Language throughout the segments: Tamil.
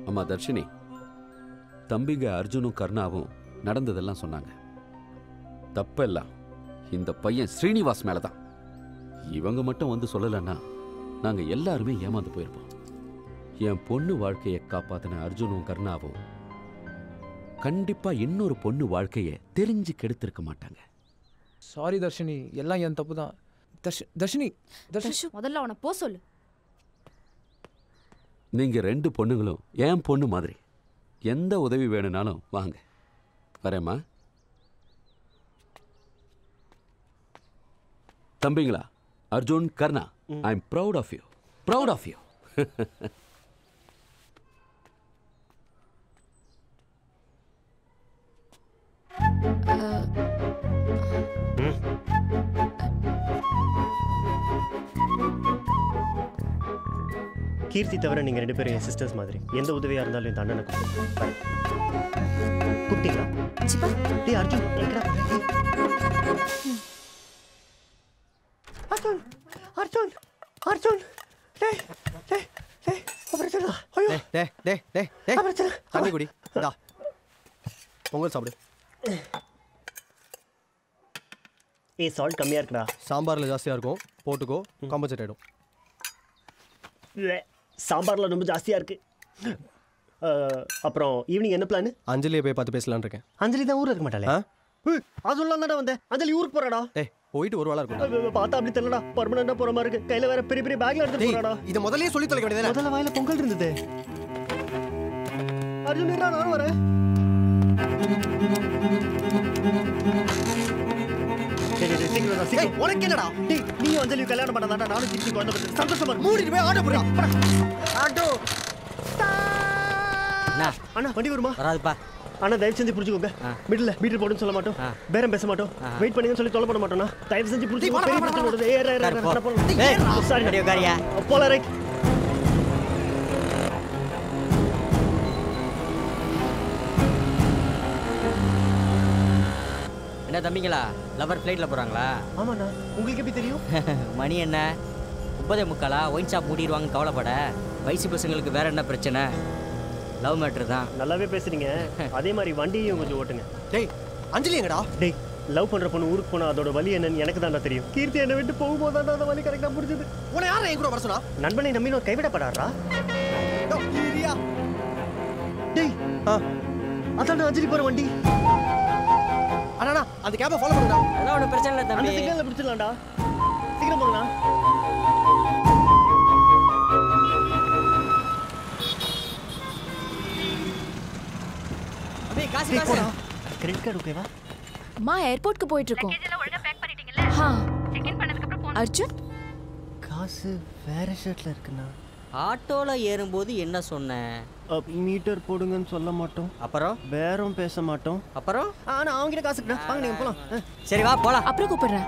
அம்மா தர்ஷினி தம்பிங்க அர்ஜுனும் கருணாவும் நடந்ததெல்லாம் சொன்னாங்க தப்பெல்லாம் இந்த பையன் ஸ்ரீனிவாஸ் மேல தான் இவங்க மட்டும் வந்து சொல்லலைன்னா நாங்க எல்லாருமே ஏமாந்து போயிருப்போம் என் பொண்ணு வாழ்க்கையை காப்பாத்தின அர்ஜுனும் கருணாவும் கண்டிப்பா இன்னொரு பொண்ணு வாழ்க்கையை தெரிஞ்சு கெடுத்திருக்க மாட்டாங்க சாரி தர்ஷினி எல்லாம் என் தப்பு தான் தர்ஷ் தர்ஷினி தர்ஷினி தர்ஷு முதல்ல அவனை போ சொல்லு நீங்க ரெண்டு பொண்ணுங்களும் என் பொண்ணு மாதிரி எந்த உதவி வேணும்னாலும் வாங்க வரேம்மா தம்பிங்களா Arjun Karna I am proud of you proud of you Keerthi தவிர நீங்க ரெண்டு பேரும் என் சிஸ்டர்ஸ் மாதிரி எந்த உதவியா இருந்தாலும் இந்த அண்ணனை கூப்பிடுங்க. வரேன். கூப்பிட்டீங்களா சிப்பா டேய் அர்ஜுன் எங்கடா அர்ஜுன் அர்ஜுன் அர்ஜுன் டேய் டேய் டேய் அபரச்சனா ஐயோ டே டே டே டே அபரச்சனா தண்ணி குடி இந்தா பொங்கல் சாப்பிடு ஏய் சால்ட் கம்மியா இருக்குடா சாம்பாரில் ஜாஸ்தியாக இருக்கும் போட்டுக்கோ காம்பன்சேட் ஆகிடும் இல்ல, சாம்பார்ல ரொம்ப ஜாஸ்தியா இருக்கு அஹ், அப்புறம் ஈவினிங் என்ன பிளான் அஞ்சலியை போய் பார்த்து பேசலான்னு இருக்கேன் அஞ்சலி தான் ஊர்ல இருக்க மாட்டாளே ஆ ஏய், அதுலாம் தானே வந்தேன் அஞ்சலி ஊருக்கு போறாடா டேய் போயிட்டு ஒரு வேளை இருக்கும் அஹ், பார்த்தா அப்படி தெரியலடா பர்மனண்டா போற மாதிரி இருக்கு கையில வேற பெரிய பெரிய பேக்ல எடுத்து டேய் போறாடா இதை முதல்லயே சொல்லி தொலைக்க வேண்டியதானே முதல்ல வாயில பொங்கல் இருந்தது அர்ஜுன் இருடா, நானும் வரேன் டேய், டேய், டேய், சீக்கிரம் வரா, டேய் சீக்கிரம். உனக்கு என்னடா டேய், நீயும் அஞ்சலியும் கல்யாணம் பண்ணாதாடா நானும் திருச்சி குழந்தை பெற்று சந்தோஷமா இருக்கு. மூடிட்டு போய் ஆட்டோ போடுறா ஆட்டோ அண்ணா அண்ணா வண்டி வருமா வராதுப்பா அண்ணா தயவு செஞ்சு புரிஞ்சுக்கோங்க மிடில் மீட்டர் போடுன்னு சொல்ல மாட்டோம் பேரம் பேச மாட்டோம் வெயிட் பண்ணுங்கன்னு சொல்லி தொலை பண்ண மாட்டோம்னா தயவு செஞ்சு புரிஞ்சுக்கோங்க பெரிய பிரச்சனை வருது ஏற ஏற உட்காரு, போ. ஏற சாரி அடி உட்காரியா போலாம் ரைட் என்ன தம்பிங்களா லவர் ஃப்ளைட்டில் போகிறாங்களா ஆமாண்ணா உங்களுக்கு எப்படி தெரியும் மணி என்ன முப்பதே முக்காலா ஒயின் ஷாப் மூடிடுவாங்கன்னு கவலைப்பட வயசு பசங்களுக்கு வேற என்ன பிரச்சனை லவ் மேட்ரு தான் நல்லாவே பேசுறீங்க அதே மாதிரி வண்டியையும் கொஞ்சம் ஓட்டுங்க டேய் அஞ்சலி எங்கடா டேய் லவ் பண்ற பொண்ணு ஊருக்கு போனா அதோட வலி என்னன்னு எனக்கு தான்டா தெரியும் கீர்த்தி என்னை விட்டு போகும்போது அந்த வலி கரெக்டா புரிஞ்சுது உன்னை யாரை என் கூட வர சொன்னா நண்பனை நம்பி நான் கைவிடப்படாரா டோ, இரியா. டேய் ஆ அதான் அஞ்சலி போற வண்டி அண்ணா அந்த கேபை ஃபாலோ பண்ணுடா அதெல்லாம் ஒன்றும் பிரச்சனை இல்லை அந்த தம்பி சிக்னல்ல பிடிச்சிடலாம்டா சீக்கிரம் போங்கண்ணா தம்பி காசு டேய், காசு போடா கிரெடிட் கார்டு ஓகேவா மா ஏர்போர்ட்க்கு போயிட்டு இருக்கோம் ஹா அர்ஜுன் காசு வேற ஷர்ட்ல இருக்குண்ணா ஆட்டோவில் ஏறும்போது என்ன சொன்னேன் மீட்டர் போடுங்கன்னு சொல்ல மாட்டோம் அப்புறம் பேரம் பேச மாட்டோம் அப்புறம் ஆனா அவங்க கிட்ட காசு இருக்குண்ணா வாங்க நீங்க போலாம் ஆ. சரி வா போலாம் அப்புறம் கூப்பிடுறேன்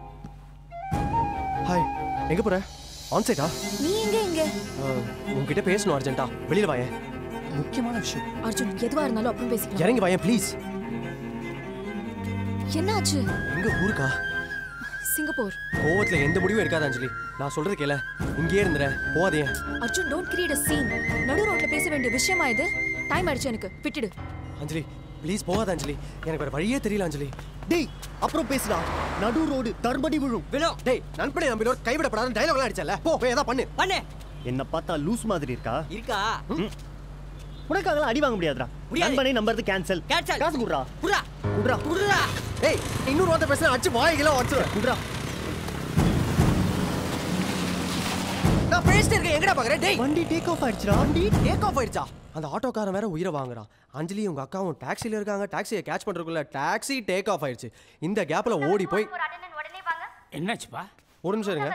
ஹாய் எங்க போற ஆன் சைட்டா நீ எங்க எங்க உன்கிட்ட பேசணும் அர்ஜென்ட்டா வெளியில வாயேன் முக்கியமான விஷயம் அர்ஜுன் எதுவா இருந்தாலும் அப்புறம் பேசிக்கலாம் இறங்கி வாயேன் ப்ளீஸ் என்னாச்சு எங்க ஊருக்கா சிங்கப்பூர் கோவத்துல எந்த முடிவும் எடுக்காத அஞ்சலி நான் சொல்றது கேள இங்கேயே இருந்துற போகாதே Arjun don't create a scene நடு ரோட்ல பேச வேண்டிய விஷயமா இது டைம் ஆயிடுச்சு எனக்கு விட்டுடு அஞ்சலி ப்ளீஸ் போகாத அஞ்சலி எனக்கு வேற வழியே தெரியல அஞ்சலி டேய் அப்புறம் பேசலாம் நடு ரோடு தர்மடி விழும் விழும் டேய் நண்பனை நம்பினோர் கைவிடப்படாத டைலாக்லாம் அடிச்சல போ போய் ஏதாவது பண்ணு பண்ணு என்ன பார்த்தா லூஸ் மாதிரி இருக்கா இருக்கா உனக்காகலாம் அடி வாங்க முடியாதுடா முடியாது. நண்பனை நம்புறது கேன்சல் கேன்சல் காசு குடுறா புறா குடுறா புறா டேய் இன்னொரு வார்த்தை பேசுனா அடிச்சு வாய்கள உடச்சிருவேன் குடுறா நான் பேசிட்டு இருக்கேன் எங்கடா பாக்குறேன் டேய் வண்டி டேக் ஆஃப் ஆயிடுச்சுடா வண்டி டேக் ஆஃப் ஆயிடுச்சா அந்த ஆட்டோக்காரன் வேற உயிரை வாங்குறான் அஞ்சலி உங்க அக்காவும் டாக்ஸில இருக்காங்க டாக்ஸியை கேட்ச் பண்றதுக்குள்ள டாக்ஸி டேக் ஆஃப் ஆயிடுச்சு இந்த கேப்ல ஓடி போய் என்னாச்சுப்பா ஒரு நிமிஷம் இருங்க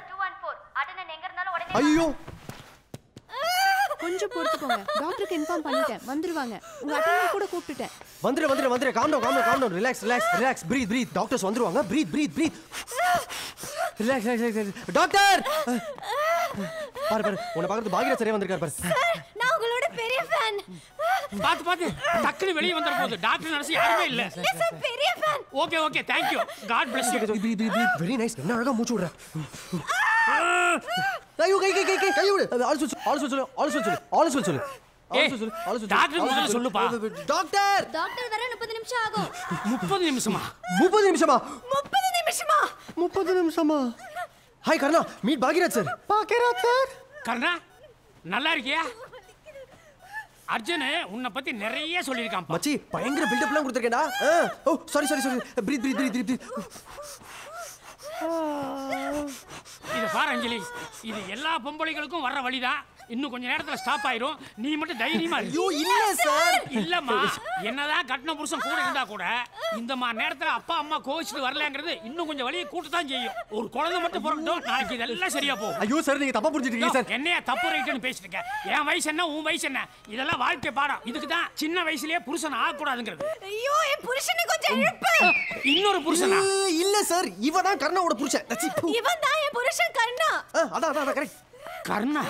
ஐயோ கொஞ்சம் பொறுத்துக்கோங்க டாக்டருக்கு இன்ஃபார்ம் பண்ணிட்டேன் வந்துருவாங்க உங்க அட்டெண்டர் கூட கூப்பிட்டுட்டேன் வந்துரு வந்துரு வந்துரு calm down calm down calm down relax relax relax breathe breathe doctors வந்துருவாங்க breathe breathe breathe relax relax doctor பாரு பாரு உன்னை பார்க்கறது பாகிரா சரியா வந்திருக்காரு பாரு நான் உங்களோட பெரிய ஃபேன் பாத்து பாத்து டக்குன்னு வெளியே வந்துற போகுது டாக்டர் நர்ஸ் யாருமே இல்ல பெரிய fan okay okay thank you God bless you breathe breathe breathe very nice என்ன அழகா மூச்சு விடுற ஐயோ கை கை கை கை கை விடு அது ஆல் சொல்லு ஆல் சொல்லு ஆல் சொல்லு ஆல் சொல்லு ஏய், ஆலோசனை சொல்லு, ஆலோசனை சொல்லு, டாக்டர் முதல்ல ஆலோசனை சொல்லுப்பா. டாக்டர் டாக்டர் வர முப்பது நிமிஷம் ஆகும் முப்பது நிமிஷமா முப்பது நிமிஷமா முப்பது நிமிஷமா முப்பது நிமிஷமா hi Karuna meet Bhagiraj sir Bhagiraj sir Karna நல்லா இருக்கியா அர்ஜுன் உன்னை பத்தி நிறைய சொல்லியிருக்கான் மச்சி பயங்கர பில்டப்லாம் கொடுத்துருக்கேன்டா ஆ, oh sorry sorry sorry breathe breathe breathe breathe இத பாரு அஞ்சலி இது எல்லா பொம்பளைகளுக்கும் வர்ற வழிதான் இன்னும் கொஞ்ச நேரத்துல ஸ்டாப் ஆயிரும் நீ மட்டும் தைரியமா இரு. ஐயோ இல்ல சார் இல்லம்மா என்னதான் கட்டின புருஷன் கூட இருந்தா கூட இந்த மாதிரி நேரத்துல அப்பா அம்மா கோவிச்சுட்டு வரலங்கிறது இன்னும் கொஞ்சம் வழியை கூட்டத்தான் செய்யும் ஒரு குழந்தை மட்டும் பிறக்கட்டும் நாளைக்கு இதெல்லாம் சரியா போகும் ஐயோ சார் நீங்க தப்பா புரிஞ்சுட்டு இருக்கீங்க சார் என்னைய தப்பு ரைட்டுன்னு பேசிட்டு இருக்க என் வயசு என்ன உன் வயசு என்ன இதெல்லாம் வாழ்க்கை பாடம் இதுக்கு தான் சின்ன வயசுலயே புருஷன் ஆகக்கூடாதுங்கிறது ஐயோ என் புருஷனை கொஞ்சம் இழுப்பு இன்னொரு புருஷனா ஐயோ, இல்ல சார் இவ தான் கருணாவோட புருஷன் தச்சி, பூ. இவன் தான் என் புருஷன் கண்ணா ஆ, அதான் அதான் அதான் கரெக்ட் கர்ணா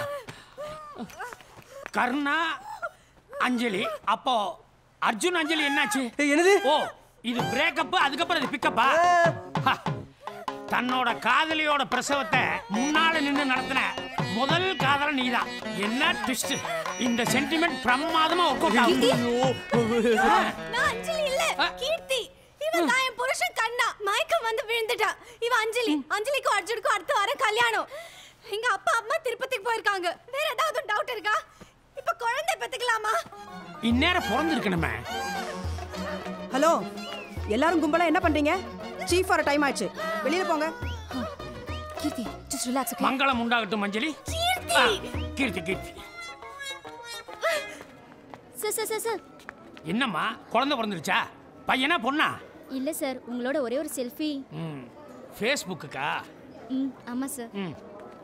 கர்ணா அஞ்சலி அப்போ அர்ஜுன் அஞ்சலி என்னாச்சு என்னது ஓ இது பிரேக்கப் அதுக்கப்புறம் இது பிக்கப்பா தன்னோட காதலியோட பிரசவத்தை முன்னால நின்னு நடத்தின முதல் காதலன் நீதான் என்ன ட்விஸ்ட் இந்த சென்டிமெண்ட் பிரமாதமா ஒர்க் அவுட் ஆகும் நான் அஞ்சலி இல்ல கீர்த்தி இவன் தான் என் புருஷன் கண்ணா மயக்கம் வந்து விழுந்துட்டா இவ அஞ்சலி அஞ்சலிக்கும் அர்ஜுனுக்கும் அடுத்த வாரம் கல்யாணம் எங்க அப்பா அம்மா திருப்பதிக்கு போயிருக்காங்க வேற ஏதாவது டவுட் இருக்கா இப்ப குழந்தை பெத்துக்கலாமா இந்நேரம் பிறந்திருக்கணுமே ஹலோ எல்லாரும் கும்பலா என்ன பண்றீங்க சீஃப் வர டைம் ஆயிடுச்சு வெளியில போங்க கீர்த்தி ஜஸ்ட் ரிலாக்ஸ் ஓகே மங்களம் உண்டாகட்டும் அஞ்சலி கீர்த்தி ஆ, Keerthi Keerthi sir sir sir sir என்னம்மா குழந்தை பிறந்துருச்சா பையனா பொண்ணா இல்ல சார் உங்களோட ஒரே ஒரு செல்ஃபி ம் ஃபேஸ்புக்குக்கா ம் ஆமா சார் ம்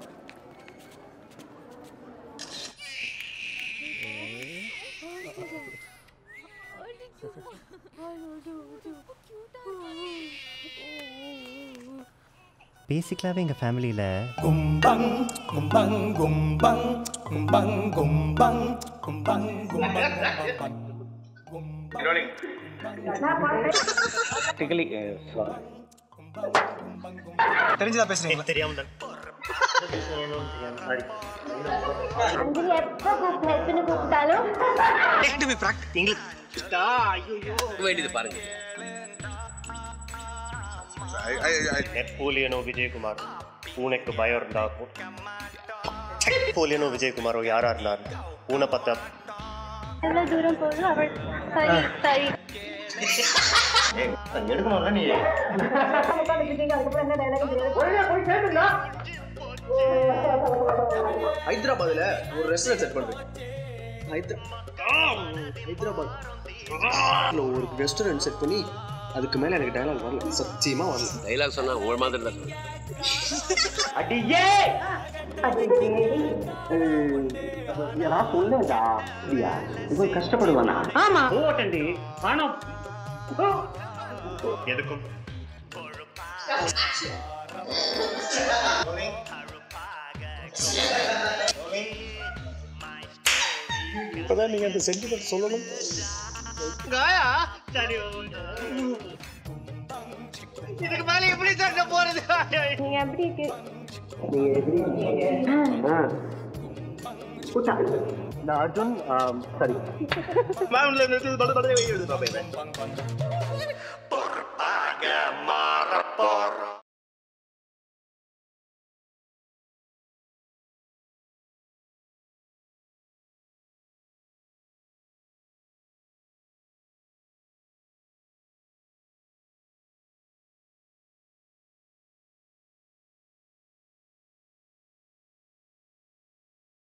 பேசிக்கலாகவே எங்கள் ஃபேமிலியில் கும்பங் கும்பங் கும்பங் கும்பங் கும்பங் கும்பங் கும்பங் தெரிஞ்சதா பேசுறீங்க தெரியாமல் தான் அஞ்சலி எப்போ கூப்பிட்டு கூப்பிட்டாலும் வேண்டியது பாருங்க நெப்போலியனோ விஜயகுமார் பூனைக்கு பயம் இருந்தாக்கும் நெப்போலியனோ விஜயகுமாரோ யாரா இருந்தார் பூனை பார்த்தா எவ்வளவு தூரம் போகுது அவள் சரி சரி எடுக்கணும்ல நீ ஹைதராபாத்ல ஒரு ரெஸ்டாரண்ட் செட் பண்றேன் ஹைதரா ஹைதராபாத் ஒரு ரெஸ்டாரண்ட் செட் பண்ணி அதுக்கு மேல எனக்கு டயலாக் வரல சத்தியமா வரல டைலாக் சொன்னா உங்கள் மாதிரி தான் அடியே நான் சொல்லேடா அப்படியா இது கஷ்டப்படுவானா ஆமா போட்டண்டி பணம் எதுக்கும் இப்பதான் நீங்க அந்த சென்டிமெண்ட் சொல்லணும் இதுக்கு மேல எப்படி தட்ட போறது நீங்க எப்படி இருக்கு நான் அர்ஜுன் சரி மேம்ல இருந்து பட பட வைக்கிறது பாப்பேன் பொறுப்பாக மாறப்போறோம்